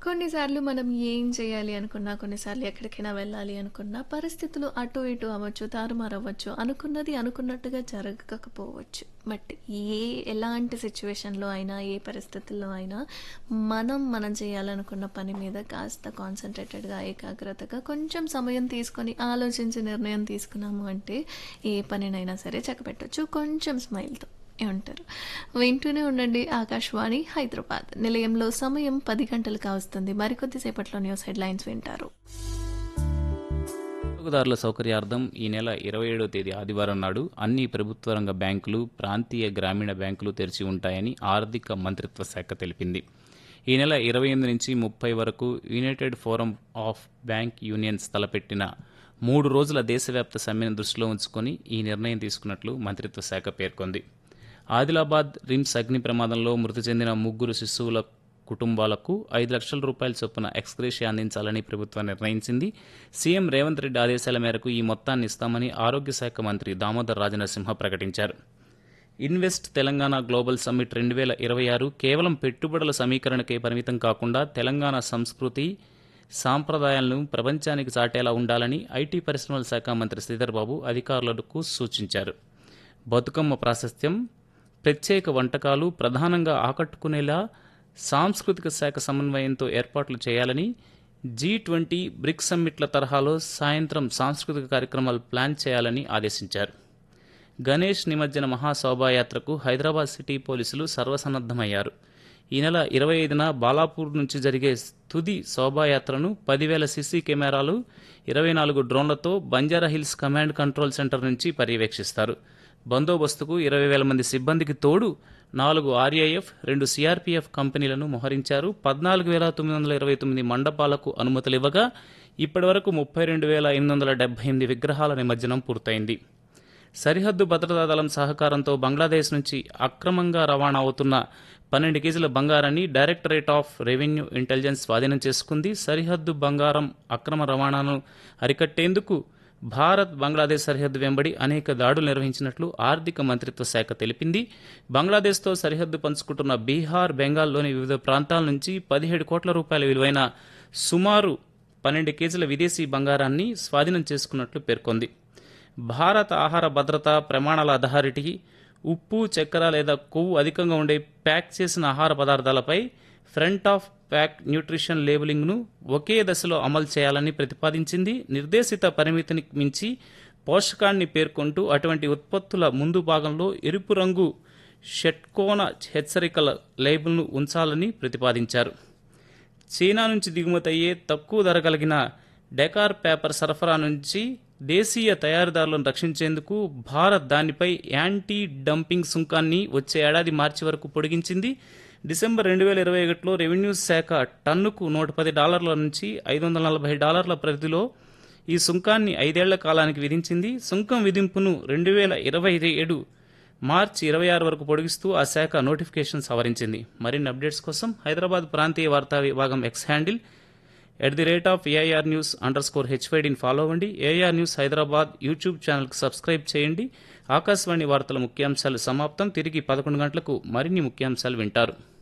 కొన్నిసార్లు మనం ఏం చేయాలి అనుకున్నా, కొన్నిసార్లు ఎక్కడికైనా వెళ్ళాలి అనుకున్నా, పరిస్థితులు అటు ఇటు అవ్వచ్చు, తారుమారవ్వచ్చు. అనుకున్నది అనుకున్నట్టుగా జరగకపోవచ్చు. బట్ ఏ ఎలాంటి సిట్యుయేషన్‌లో అయినా, ఏ పరిస్థితుల్లో అయినా మనం, మనం చేయాలనుకున్న పని మీద కాస్త కాన్సంట్రేటెడ్‌గా, ఏకాగ్రతగా కొంచెం సమయం తీసుకొని ఆలోచించి నిర్ణయం తీసుకున్నాము అంటే ఏ పనినైనా సరే చక్కబెట్టొచ్చు. కొంచెం స్మైల్‌తో. ఏమంటారు? వింటూనే ఉండండి ఆకాశవాణి హైదరాబాద్. నిలయంలో సమయం 10 గంటలు కావస్తుంది. మరికొద్ది సేపట్లో న్యూస్ హెడ్‌లైన్స్ వింటారు. వినియోగదారుల సౌకర్యార్థం ఈ నెల 27వ తేదీ ఆదివారం నాడు అన్ని ప్రభుత్వ రంగ బ్యాంకులు, ప్రాంతీయ గ్రామీణ బ్యాంకులు తెరిచి ఉంటాయని ఆర్థిక మంత్రిత్వ శాఖ తెలిపింది. ఈ నెల 28 నుంచి 30 వరకు united forum of bank unions తలపెట్టిన మూడు రోజుల దేశవ్యాప్త సమ్మెను దృష్టిలో ఉంచుకొని ఈ నిర్ణయం తీసుకున్నట్లు మంత్రిత్వ శాఖ పేర్కొంది. ఆదిలాబాద్ రిమ్స్ అగ్ని ప్రమాదంలో మృతి చెందిన ముగ్గురు శిశువుల కుటుంబాలకు ఐదు లక్షల రూపాయల చొప్పున ఎక్స్గ్రేషియా అందించాలని ప్రభుత్వం నిర్ణయించింది. సీఎం రేవంత్ రెడ్డి ఆదేశాల మేరకు ఈ మొత్తాన్ని ఇస్తామని ఆరోగ్య శాఖ మంత్రి దామోదర్ రాజనరసింహ ప్రకటించారు. ఇన్వెస్ట్ తెలంగాణ గ్లోబల్ సమ్మిట్ 2026 కేవలం పెట్టుబడుల సమీకరణకే పరిమితం కాకుండా తెలంగాణ సంస్కృతి, సాంప్రదాయాలను ప్రపంచానికి చాటేలా ఉండాలని ఐటీ పరిశ్రమల శాఖ మంత్రి శ్రీధర్ బాబు అధికారులకు సూచించారు. బతుకమ్మ ప్రాశస్త్యం, ప్రత్యేక వంటకాలు ప్రధానంగా ఆకట్టుకునేలా సాంస్కృతిక శాఖ సమన్వయంతో ఏర్పాట్లు చేయాలని, జీ ట్వంటీ, బ్రిక్స్ సమ్మిట్ల తరహాలో సాయంత్రం సాంస్కృతిక కార్యక్రమాలు ప్లాన్ చేయాలని ఆదేశించారు. గణేష్ నిమజ్జన మహాశోభాయాత్రకు హైదరాబాద్ సిటీ పోలీసులు సర్వసన్నద్దమయ్యారు. ఈ నెల 25న బాలాపూర్ నుంచి జరిగే తుది శోభాయాత్రను పదివేల సీసీ కెమెరాలు, 24 డ్రోన్లతో బంజారాహిల్స్ కమాండ్ కంట్రోల్ సెంటర్ నుంచి పర్యవేక్షిస్తారు. బందోబస్తుకు ఇరవై వేల మంది సిబ్బందికి తోడు నాలుగు ఆర్ఏఎఫ్, రెండు సీఆర్పీఎఫ్ కంపెనీలను మోహరించారు. పద్నాలుగు వేల తొమ్మిది వందల ఇరవై తొమ్మిది మండపాలకు అనుమతులివ్వగా ఇప్పటివరకు ముప్పై రెండు వేల ఎనిమిది వందల డెబ్బై ఎనిమిది విగ్రహాల నిమజ్జనం పూర్తయింది. సరిహద్దు భద్రతా దళం సహకారంతో బంగ్లాదేశ్ నుంచి అక్రమంగా రవాణా అవుతున్న పన్నెండు కేజీల బంగారాన్ని డైరెక్టరేట్ ఆఫ్ రెవెన్యూ ఇంటెలిజెన్స్ స్వాధీనం చేసుకుంది. సరిహద్దు బంగారం అక్రమ రవాణాను అరికట్టేందుకు భారత్, బంగ్లాదేశ్ సరిహద్దు వెంబడి అనేక దాడులు నిర్వహించినట్లు ఆర్థిక మంత్రిత్వ శాఖ తెలిపింది. బంగ్లాదేశ్తో సరిహద్దు పంచుకుంటున్న బీహార్, బెంగాల్లోని వివిధ ప్రాంతాల నుంచి పదిహేడు కోట్ల రూపాయల విలువైన సుమారు పన్నెండు కేజీల విదేశీ బంగారాన్ని స్వాధీనం చేసుకున్నట్లు పేర్కొంది. భారత ఆహార భద్రతా ప్రమాణాల అథారిటీ ఉప్పు, చక్కెర లేదా కొవ్వు అధికంగా ఉండే ప్యాక్ చేసిన ఆహార పదార్థాలపై ఫ్రంట్ ఆఫ్ ప్యాక్ న్యూట్రిషన్ లేబులింగ్ను ఒకే దశలో అమలు చేయాలని ప్రతిపాదించింది. నిర్దేశిత పరిమితిని మించి పోషకాన్ని పేర్కొంటూ అటువంటి ఉత్పత్తుల ముందు భాగంలో ఎరుపు రంగు షట్కోణ హెచ్చరికల లేబుల్ను ఉంచాలని ప్రతిపాదించారు. చైనా నుంచి దిగుమతయ్యే తక్కువ ధర కలిగిన డెకార్ పేపర్ సరఫరా నుంచి దేశీయ తయారీదారులను రక్షించేందుకు భారత్ దానిపై యాంటీ డంపింగ్ సుంకాన్ని వచ్చే ఏడాది మార్చి వరకు పొడిగించింది. డిసెంబర్ రెండు వేల ఇరవై ఒకటిలో రెవెన్యూ శాఖ టన్నుకు నూట పది డాలర్ల నుంచి ఐదు వందల నలభై డాలర్ల పరిధిలో ఈ సుంకాన్ని ఐదేళ్ల కాలానికి విధించింది. సుంకం విధింపును రెండు వేల ఇరవై ఏడు మార్చి ఇరవై ఆరు వరకు పొడిగిస్తూ ఆ శాఖ నోటిఫికేషన్ సవరించింది. మరిన్ని అప్డేట్స్ కోసం హైదరాబాద్ ప్రాంతీయ వార్తా విభాగం X handle at the rate of AIR news underscore హెచ్వైడిని ఫాలో అవ్వండి. ఏఐఆర్ న్యూస్ హైదరాబాద్ యూట్యూబ్ ఛానల్కు సబ్స్క్రైబ్ చేయండి. ఆకాశవాణి వార్తల ముఖ్యాంశాలు సమాప్తం. తిరిగి పదకొండు గంటలకు మరిన్ని ముఖ్యాంశాలు వింటారు.